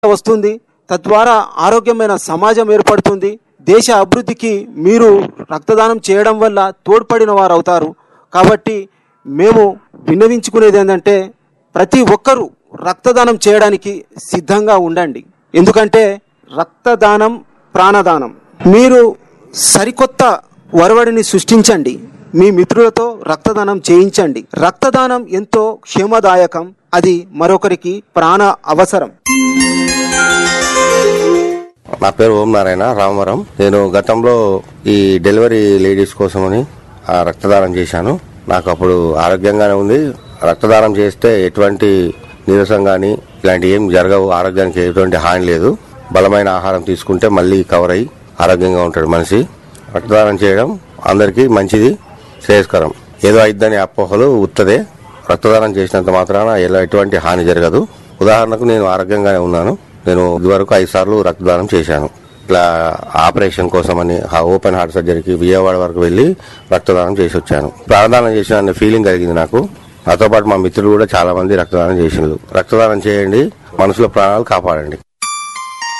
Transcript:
వస్తుంది తద్వారా ఆరోగ్యమైన సమాజం ఏర్పడుతుంది దేశ అభివృద్ధికి మీరు రక్తదానం చేయడం వల్ల తోడ్పడిన వారు అవుతారు కాబట్టి మేము విన్నవించుకునేది ఏంటంటే ప్రతి ఒక్కరూ రక్తదానం చేయడానికి సిద్ధంగా ఉండండి ఎందుకంటే రక్తదానం ప్రాణదానం మీరు సరికొత్త ఒరవడిని సృష్టించండి మీ మిత్రులతో రక్తదానం చేయించండి రక్తదానం ఎంతో క్షేమదాయకం అది మరొకరికి ప్రాణ అవసరం నా పేరు ఓం నారాయణ రామవరం నేను గతంలో ఈ డెలివరీ లేడీస్ కోసమని ఆ రక్తదానం చేశాను నాకు అప్పుడు ఆరోగ్యంగానే ఉంది రక్తదానం చేస్తే ఎటువంటి నీరసం కానీ ఇలాంటి ఏం జరగవు ఆరోగ్యానికి ఎటువంటి హాని లేదు బలమైన ఆహారం తీసుకుంటే మళ్ళీ కవర్ అయ్యి ఆరోగ్యంగా ఉంటాడు మనిషి రక్తదానం చేయడం అందరికీ మంచిది శ్రేయస్కరం ఏదో అయిద్దని అపోహలు ఉత్తదే రక్తదానం చేసినంత మాత్రాన ఎలా ఎటువంటి హాని జరగదు ఉదాహరణకు నేను ఆరోగ్యంగానే ఉన్నాను నేను ఇదివరకు ఐదు సార్లు రక్తదానం చేశాను ఇట్లా ఆపరేషన్ కోసమని ఆ ఓపెన్ హార్ట్ సర్జరీకి విజయవాడ వరకు వెళ్లి రక్తదానం చేసి వచ్చాను ప్రాణదానం చేసిన అనే ఫీలింగ్ కలిగింది నాకు నాతో పాటు మా మిత్రులు కూడా చాలా మంది రక్తదానం చేసిండ్రు రక్తదానం చేయండి మనుషుల ప్రాణాలు కాపాడండి